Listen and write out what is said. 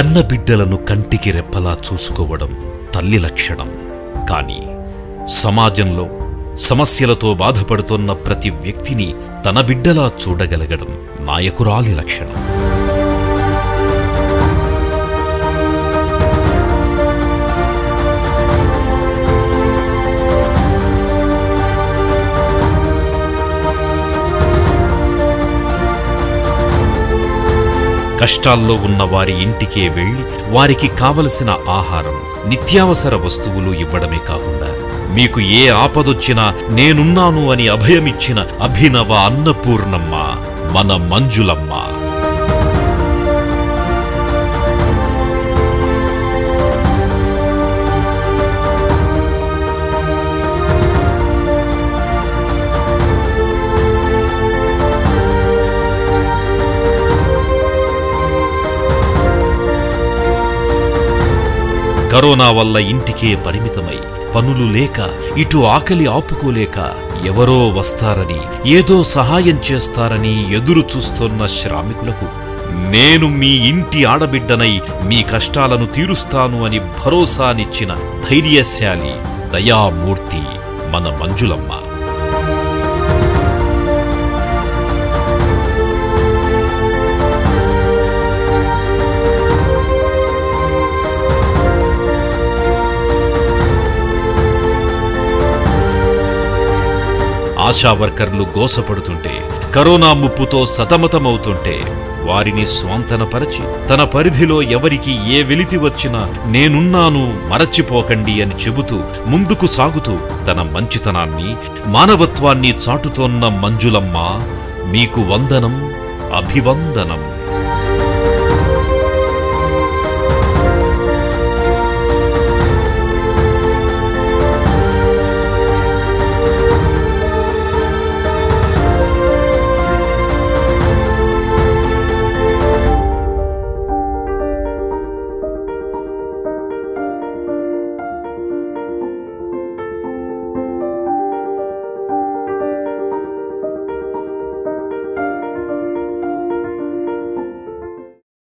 కన్న బిడ్డలను కంటికి రెప్పలా చూసుకోవడం తల్లి లక్షణం కానీ సమాజంలో సమస్యలతో బాధపడుతున్న ప్రతి వ్యక్తిని తన బిడ్డలా చూడగలగడం నాయకురాలి లక్షణం కష్టాల్లో ఉన్న వారి ఇంటికే వెళ్లి వారికి కావలసిన ఆహారం నిత్యావసర వస్తువులు ఇవ్వడమే కాకుండా మీకు ఏ ఆపదొచ్చినా నేనున్నాను అని అభయమిచ్చిన అభినవ అన్నపూర్ణమ్మ మన మంజులమ్మ కరోనా వల్ల ఇంటికే పరిమితమై పనులు లేక ఇటు ఆకలి ఆపుకోలేక ఎవరో వస్తారని ఏదో సహాయం చేస్తారని ఎదురు చూస్తున్న శ్రామికులకు నేను మీ ఇంటి ఆడబిడ్డనై మీ కష్టాలను తీరుస్తాను అని భరోసానిచ్చిన ధైర్యశాలి దయామూర్తి మన మంజులమ్మ ఆశా వర్కర్లు గోసపడుతుంటే కరోనా ముప్పుతో సతమతమవుతుంటే వారిని స్వాంతనపరచి తన పరిధిలో ఎవరికి ఏ వెలితి వచ్చినా నేనున్నాను మరచిపోకండి అని చెబుతూ ముందుకు సాగుతూ తన మంచితనాన్ని మానవత్వాన్ని చాటుతోన్న మంజులమ్మ మీకు వందనం అభివందనం